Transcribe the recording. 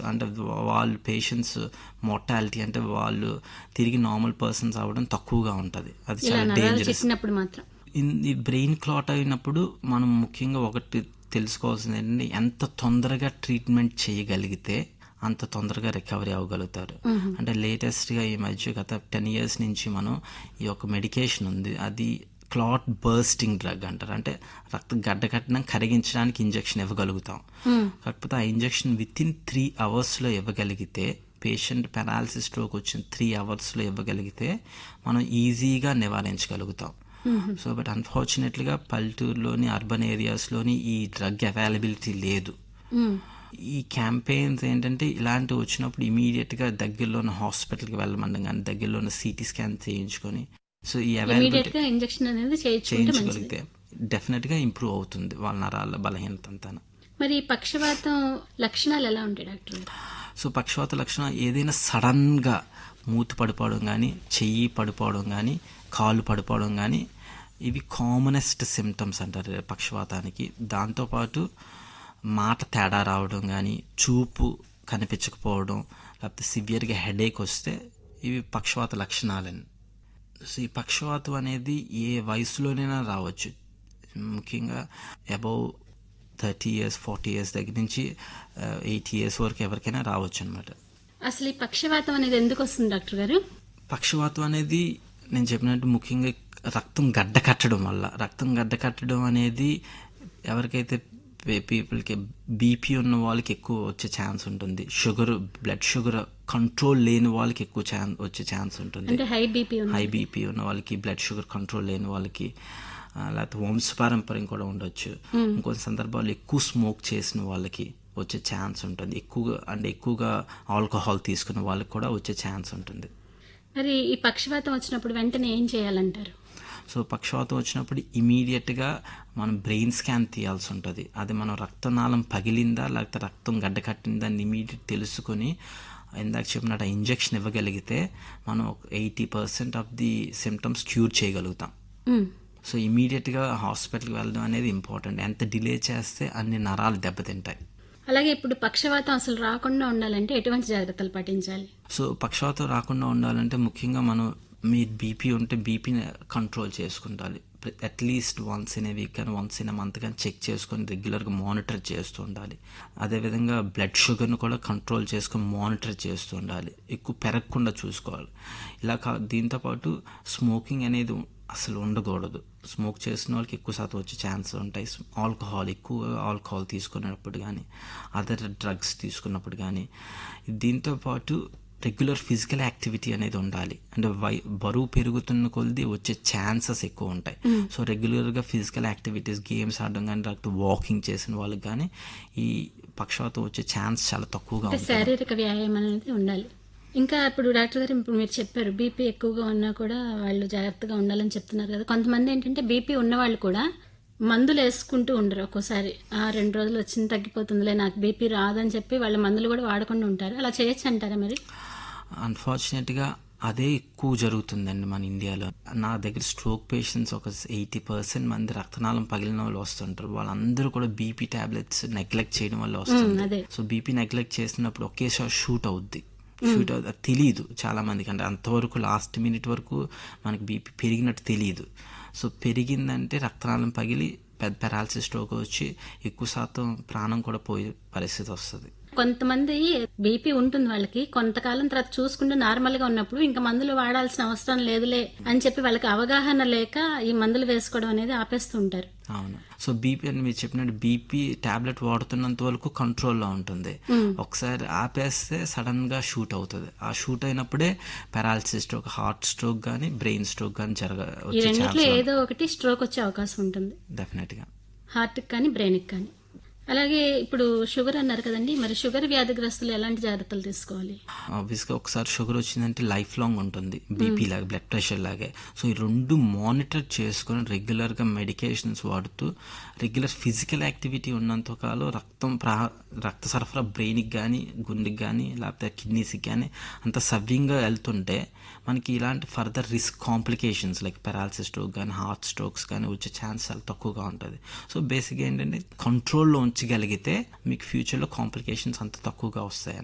అంటే వాళ్ళు patients mortality అంటే వాళ్ళు తిరిగి నార్మల్ పర్సన్స్ అవ్వడం తక్కువగా ఉంటుంది అది ఇలా చాలా నరాలు డేంజరస్ చెక్కినప్పుడు మాత్రం ఇన్- ఈ బ్రెయిన్ క్లాట్ అయినప్పుడు మనం ముఖ్యంగా ఒకటి తెలుసుకోవాల్సింది ఏంటంటే ఎంత తొందరగా ట్రీట్మెంట్ చేయగలిగితే అంత తొందరగా రికవరీ అవ్వగలుగుతారు అంటే లేటెస్ట్గా ఈ మధ్య గత టెన్ ఇయర్స్ నుంచి మనం ఈ యొక్క మెడికేషన్ ఉంది అది క్లాట్ బర్స్టింగ్ డ్రగ్ అంటారు అంటే రక్త గడ్డ కట్టిన కరిగించడానికి ఇంజెక్షన్ ఇవ్వగలుగుతాం కాకపోతే ఆ ఇంజెక్షన్ విత్ ఇన్ త్రీ అవర్స్లో ఇవ్వగలిగితే పేషెంట్ పెరాలసిస్ స్ట్రోక్ వచ్చిన త్రీ అవర్స్లో ఇవ్వగలిగితే మనం ఈజీగా నివారించగలుగుతాం సో బట్ అన్ఫార్చునేట్లీగా పల్లెటూరులోని అర్బన్ ఏరియాస్లోని ఈ డ్రగ్ అవైలబిలిటీ లేదు మ్మ్. ఈ క్యాంపెయిన్స్ ఏంటంటే ఇలాంటివి వచ్చినప్పుడు ఇమీడియట్గా దగ్గరలో ఉన్న హాస్పిటల్కి వెళ్ళమండం కానీ దగ్గరలో ఉన్న సిటీ స్కాన్ చేయించుకొని సో ఈ ఇమీడియట్ అవైలబిలిటీ గా ఇంజెక్షన్ అనేది చేయించుకుంటే మంచిది చేయించగలిగితే డెఫినెట్గా ఇంప్రూవ్ అవుతుంది వాళ్ళ నరాల బలహీనత అంతా మరి ఈ పక్షవాతం లక్షణాలు ఎలా ఉంటాయి డాక్టర్ గారు సో పక్షవాత లక్షణం ఏదైనా సడన్గా మూతి పడిపోవడం కానీ చెయ్యి పడిపోవడం కానీ కాళ్ళు పడిపోవడం కానీ ఇవి కామనెస్ట్ సిమ్టమ్స్ అంటారు పక్షవాతానికి దాంతోపాటు మాట తేడా రావడం కానీ చూపు కనిపించకపోవడం లేకపోతే సివియర్గా హెడేక్ వస్తే ఇవి పక్షవాత లక్షణాలని సో ఈ పక్షవాతం అనేది ఏ వయసులోనైనా రావచ్చు ముఖ్యంగా above thirty years forty years దగ్గర నుంచి ఎయిటీ ఇయర్స్ వరకు ఎవరికైనా రావచ్చు అనమాట అసలు ఈ పక్షవాతం అనేది ఎందుకు వస్తుంది డాక్టర్ గారు పక్షవాతం అనేది నేను చెప్పినట్టు ముఖ్యంగా రక్తం గడ్డ కట్టడం వల్ల రక్తం గడ్డ కట్టడం అనేది ఎవరికైతే పీపుల్కి బీపీ ఉన్న వాళ్ళకి ఎక్కువ వచ్చే ఛాన్స్ ఉంటుంది షుగర్ బ్లడ్ షుగర్ కంట్రోల్ లేని వాళ్ళకి ఎక్కువ ఛాన్స్ వచ్చే ఛాన్స్ ఉంటుంది అంటే హై బీపీ ఉంది హై బీపీ ఉన్న వాళ్ళకి బ్లడ్ షుగర్ కంట్రోల్ లేని వాళ్ళకి ఆ, లేకపోతే వంశపారంపర్యం కూడా ఉండొచ్చు ఇంకొన్ని సందర్భాల్లో ఎక్కువ స్మోక్ చేసిన వాళ్ళకి వచ్చే ఛాన్స్ ఉంటుంది ఎక్కువగా అంటే ఎక్కువగా ఆల్కహాల్ తీసుకున్న వాళ్ళకి కూడా వచ్చే ఛాన్స్ ఉంటుంది మరి ఈ పక్షవాతం వచ్చినప్పుడు వెంటనే ఏం చేయాలంటారు సో పక్షవాతం వచ్చినప్పుడు ఇమీడియట్గా మనం బ్రెయిన్ స్కాన్ తీయాల్సి ఉంటుంది అది మనం రక్తనాళం పగిలిందా లేకపోతే రక్తం గడ్డ కట్టిందా అని ఇమీడియట్ తెలుసుకొని ఇందాక చెప్పినట్టు ఇంజెక్షన్ ఇవ్వగలిగితే మనం eighty percent of the symptoms cure చేయగలుగుతాం మ్మ్. సో ఇమీడియట్గా హాస్పిటల్కి వెళ్ళడం అనేది ఇంపార్టెంట్ ఎంత డిలే చేస్తే అన్ని నరాలు దెబ్బతింటాయి అలాగే ఇప్పుడు పక్షవాతం అసలు రాకుండా ఉండాలంటే ఎటువంటి జాగ్రత్తలు పాటించాలి సో పక్షవాతం రాకుండా ఉండాలంటే ముఖ్యంగా మనం మీ బీపీ ఉంటే బీపీని కంట్రోల్ చేసుకుంటాలి at least once in a week కానీ వన్స్ ఇన్ ఏ మంత్ కానీ చెక్ చేసుకొని రెగ్యులర్గా మానిటర్ చేస్తూ ఉండాలి అదేవిధంగా బ్లడ్ షుగర్ను కూడా కంట్రోల్ చేసుకొని మానిటర్ చేస్తూ ఉండాలి ఎక్కువ పెరగకుండా చూసుకోవాలి ఇలా కా దీంతోపాటు స్మోకింగ్ అనేది అసలు ఉండకూడదు స్మోక్ చేసిన వాళ్ళకి ఎక్కువ శాతం వచ్చే ఛాన్స్ ఉంటాయి ఆల్కహాల్ ఎక్కువగా ఆల్కహాల్ తీసుకున్నప్పుడు కానీ అదర్ డ్రగ్స్ తీసుకున్నప్పుడు కానీ దీంతో పాటు రెగ్యులర్ ఫిజికల్ యాక్టివిటీ అనేది ఉండాలి అంటే వై బరువు పెరుగుతున్న కొలది వచ్చే ఛాన్సెస్ ఎక్కువ ఉంటాయి సో రెగ్యులర్గా ఫిజికల్ యాక్టివిటీస్ గేమ్స్ ఆడడం కానీ లేకపోతే వాకింగ్ చేసిన వాళ్ళకి కానీ ఈ పక్షవాతం వచ్చే ఛాన్స్ చాలా తక్కువగా అంటే ఉంటుంది శారీరక వ్యాయామం అనేది ఉండాలి ఇంకా ఇప్పుడు డాక్టర్ గారు ఇప్పుడు మీరు చెప్పారు బీపీ ఎక్కువగా ఉన్నా కూడా వాళ్ళు జాగ్రత్తగా ఉండాలని చెప్తున్నారు కదా కొంతమంది ఏంటంటే బీపీ ఉన్న వాళ్ళు కూడా మందులు వేసుకుంటూ ఉండరు ఒక్కోసారి ఆ రెండు రోజులు వచ్చింది తగ్గిపోతుందిలే నాకు బీపీ రాదని చెప్పి వాళ్ళ మందులు కూడా వాడకుండా ఉంటారు అలా చేయొచ్చు అంటారా మరి అన్ఫార్చునేట్గా అదే ఎక్కువ జరుగుతుందండి మన ఇండియాలో నా దగ్గర స్ట్రోక్ పేషెంట్స్ ఒక ఎయిటీ పర్సెంట్ మంది రక్తనాళం పగిలిన వాళ్ళు వస్తుంటారు వాళ్ళందరూ కూడా బీపీ టాబ్లెట్స్ నెగ్లెక్ట్ చేయడం వల్ల అదే. వస్తుంది సో బీపీ నెగ్లెక్ట్ చేసినప్పుడు ఒకేసారి షూట్ అవుద్ది షూట్ అవుతుంది అది తెలియదు చాలా మందికి అంటే అంతవరకు లాస్ట్ మినిట్ వరకు మనకి బీపీ పెరిగినట్టు తెలియదు సో పెరిగిందంటే రక్తనాళం పగిలి పెద్ద పెరాలసిస్ స్ట్రోక్ వచ్చి ఎక్కువ శాతం ప్రాణం కూడా పోయే పరిస్థితి వస్తుంది కొంతమంది బీపీ ఉంటుంది వాళ్ళకి కొంతకాలం తర్వాత చూసుకుంటూ నార్మల్ గా ఉన్నప్పుడు ఇంకా మందులు వాడాల్సిన అవసరం లేదులే అని చెప్పి వాళ్ళకి అవగాహన లేక ఈ మందులు వేసుకోవడం అనేది ఆపేస్తూ ఉంటారు అవును సో బీపీ అని మీరు చెప్పినట్టు బీపీ టాబ్లెట్ వాడుతున్నంత వరకు కంట్రోల్లో ఉంటుంది ఒకసారి ఆపేస్తే సడన్ గా షూట్ అవుతుంది ఆ షూట్ అయినప్పుడే పెరాలసిస్ స్ట్రోక్ హార్ట్ స్ట్రోక్ కానీ బ్రెయిన్ స్ట్రోక్ కానీ జరగ ఈ వచ్చే రెండిట్లో ఛాన్స్ ఏదో ఒకటి స్ట్రోక్ వచ్చే అవకాశం ఉంటుంది డెఫినెట్ గా హార్ట్కి కానీ బ్రెయిన్కి కానీ అలాగే ఇప్పుడు షుగర్ అన్నారు కదండి మరి షుగర్ వ్యాధిగ్రస్తులు ఎలాంటి జాగ్రత్తలు తీసుకోవాలి ఆబ్వియస్గా ఒకసారి షుగర్ వచ్చిందంటే లైఫ్ లాంగ్ ఉంటుంది బీపీ లాగా బ్లడ్ ప్రెషర్ లాగే సో ఈ రెండు మానిటర్ చేసుకొని రెగ్యులర్గా మెడికేషన్స్ వాడుతూ రెగ్యులర్ ఫిజికల్ యాక్టివిటీ ఉన్నంత కాలం రక్తం ప్రా రక్త సరఫరా బ్రెయిన్కి కానీ గుండెకి కానీ లేకపోతే కిడ్నీస్కి కానీ అంత సవ్యంగా వెళ్తుంటే మనకి ఇలాంటి further risk complications like paralysis stroke కానీ హార్ట్ స్ట్రోక్స్ కానీ వచ్చే ఛాన్స్ చాలా తక్కువగా ఉంటుంది సో బేసిక్గా ఏంటంటే కంట్రోల్లో ఉంచగలిగితే మీకు ఫ్యూచర్లో కాంప్లికేషన్స్ అంత తక్కువగా వస్తాయి